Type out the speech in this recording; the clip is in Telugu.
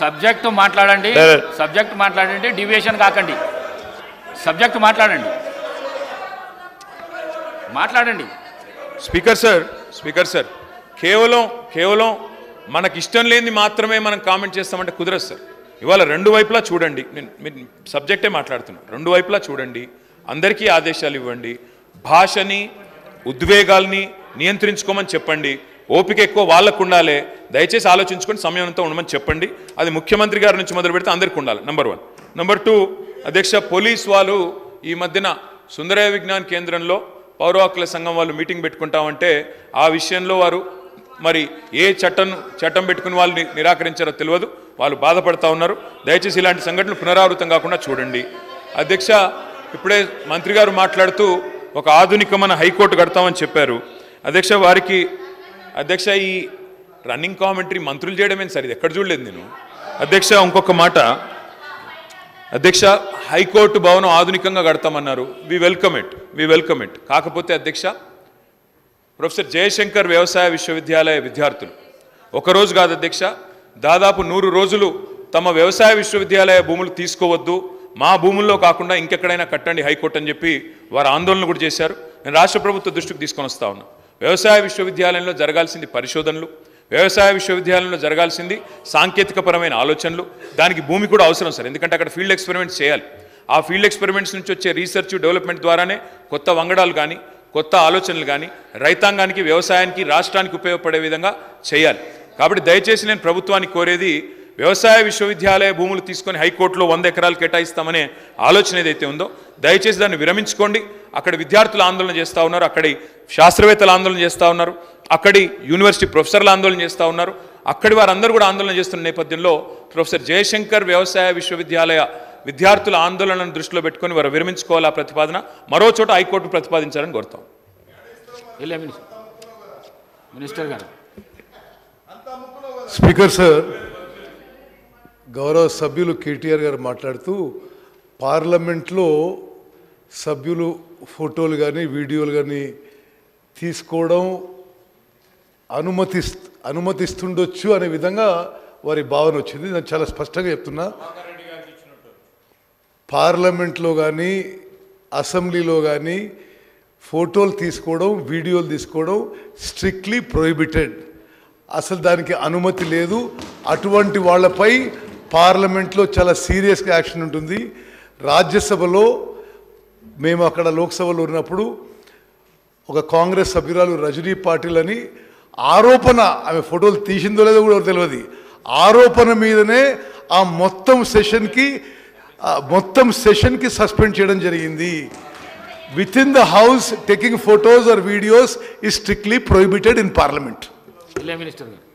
సబ్జెక్టు మాట్లాడండి సరే. సబ్జెక్ట్ మాట్లాడండి డివియేషన్ కాకండి సబ్జెక్ట్ మాట్లాడండి మాట్లాడండి స్పీకర్ సార్ స్పీకర్ సార్ కేవలం కేవలం మనకి ఇష్టం లేనిది మాత్రమే మనం కామెంట్ చేస్తామంటే కుదరదు సార్ ఇవాళ రెండు వైపులా చూడండి నేను మీరు సబ్జెక్టే మాట్లాడుతున్నా రెండు వైపులా చూడండి అందరికీ ఆదేశాలు ఇవ్వండి భాషని ఉద్వేగాల్ని నియంత్రించుకోమని చెప్పండి ఓపిక ఎక్కువ వాళ్ళకు ఉండాలి దయచేసి ఆలోచించుకొని సమయంతో ఉండమని చెప్పండి అది ముఖ్యమంత్రి గారి నుంచి మొదలు పెడితే అందరికీ ఉండాలి నెంబర్ వన్ నెంబర్ టూ అధ్యక్ష పోలీస్ వాళ్ళు ఈ మధ్యన సుందరయ్య విజ్ఞాన్ కేంద్రంలో పౌర హక్కుల సంఘం వాళ్ళు మీటింగ్ పెట్టుకుంటామంటే ఆ విషయంలో వారు మరి ఏ చట్టం చట్టం పెట్టుకుని వాళ్ళు ని- నిరాకరించారో తెలియదు వాళ్ళు బాధపడతా ఉన్నారు దయచేసి ఇలాంటి సంఘటనలు పునరావృతం కాకుండా చూడండి అధ్యక్ష ఇప్పుడే మంత్రి గారు మాట్లాడుతూ ఒక ఆధునికమైన హైకోర్టు కడతామని చెప్పారు అధ్యక్ష వారికి అధ్యక్ష ఈ రన్నింగ్ కామెంటరీ మంత్రులు చేయడమే సరే ఇది ఎక్కడ చూడలేదు నేను అధ్యక్ష ఇంకొక మాట అధ్యక్ష హైకోర్టు భవనం ఆధునికంగా కడతామన్నారు we welcome it we welcome it కాకపోతే అధ్యక్ష ప్రొఫెసర్ జయశంకర్ వ్యవసాయ విశ్వవిద్యాలయ విద్యార్థులు ఒకరోజు కాదు అధ్యక్ష దాదాపు నూరు రోజులు తమ వ్యవసాయ విశ్వవిద్యాలయ భూములు తీసుకోవద్దు మా భూముల్లో కాకుండా ఇంకెక్కడైనా కట్టండి హైకోర్టు అని చెప్పి వారు ఆందోళన కూడా చేశారు నేను రాష్ట్ర ప్రభుత్వ దృష్టికి తీసుకొని వస్తా ఉన్నా వ్యవసాయ విశ్వవిద్యాలయంలో జరగాల్సింది పరిశోధనలు వ్యవసాయ విశ్వవిద్యాలయంలో జరగాల్సింది సాంకేతికపరమైన ఆలోచనలు దానికి భూమి కూడా అవసరం సార్ ఎందుకంటే అక్కడ ఫీల్డ్ ఎక్స్పెరిమెంట్స్ చేయాలి ఆ ఫీల్డ్ ఎక్స్పెరిమెంట్స్ నుంచి వచ్చే రీసెర్చ్ డెవలప్మెంట్ ద్వారానే కొత్త వంగడాలు కానీ కొత్త ఆలోచనలు కానీ రైతాంగానికి వ్యవసాయానికి రాష్ట్రానికి ఉపయోగపడే విధంగా చేయాలి కాబట్టి దయచేసి నేను ప్రభుత్వానికి కోరేది వ్యవసాయ విశ్వవిద్యాలయ భూములు తీసుకొని హైకోర్టులో వంద ఎకరాలు కేటాయిస్తామనే ఆలోచన ఏదైతే ఉందో దయచేసి దాన్ని విరమించుకోండి అక్కడ విద్యార్థులు ఆందోళన చేస్తూ ఉన్నారు అక్కడి శాస్త్రవేత్తలు ఆందోళన చేస్తూ ఉన్నారు అక్కడి యూనివర్సిటీ ప్రొఫెసర్లు ఆందోళన చేస్తూ ఉన్నారు అక్కడి వారందరూ కూడా ఆందోళన చేస్తున్న నేపథ్యంలో ప్రొఫెసర్ జయశంకర్ వ్యవసాయ విశ్వవిద్యాలయ విద్యార్థుల ఆందోళనను దృష్టిలో పెట్టుకొని వారు విరమించుకోవాలి ఆ ప్రతిపాదన మరో చోట హైకోర్టు ప్రతిపాదించాలని కోరుతాం వెళ్ళే మినిస్టర్ మినిస్టర్ గారు స్పీకర్ సార్ గౌరవ సభ్యులు కేటీఆర్ గారు మాట్లాడుతూ పార్లమెంట్లో సభ్యులు ఫోటోలు కానీ వీడియోలు కానీ తీసుకోవడం అనుమతి అనుమతిస్తుండొచ్చు అనే విధంగా వారి భావన వచ్చింది నేను చాలా స్పష్టంగా చెప్తున్నా పార్లమెంట్లో కానీ అసెంబ్లీలో కానీ ఫోటోలు తీసుకోవడం వీడియోలు తీసుకోవడం స్ట్రిక్ట్లీ ప్రొహిబిటెడ్ అసలు దానికి అనుమతి లేదు అటువంటి వాళ్ళపై పార్లమెంట్లో చాలా సీరియస్గా యాక్షన్ ఉంటుంది రాజ్యసభలో మేము అక్కడ లోక్సభలో ఉన్నప్పుడు ఒక కాంగ్రెస్ సభ్యురాలు రజనీ పాటిల్ అని ఆరోపణ ఆమె ఫోటోలు తీసిందో లేదో కూడా తెలియదు ఆరోపణ మీదనే ఆ మొత్తం సెషన్కి ఆ మొత్తం సెషన్కి సస్పెండ్ చేయడం జరిగింది with in the house taking photos or videos is strictly prohibited in Parliament వెళ్ళే మినిస్టర్ గారు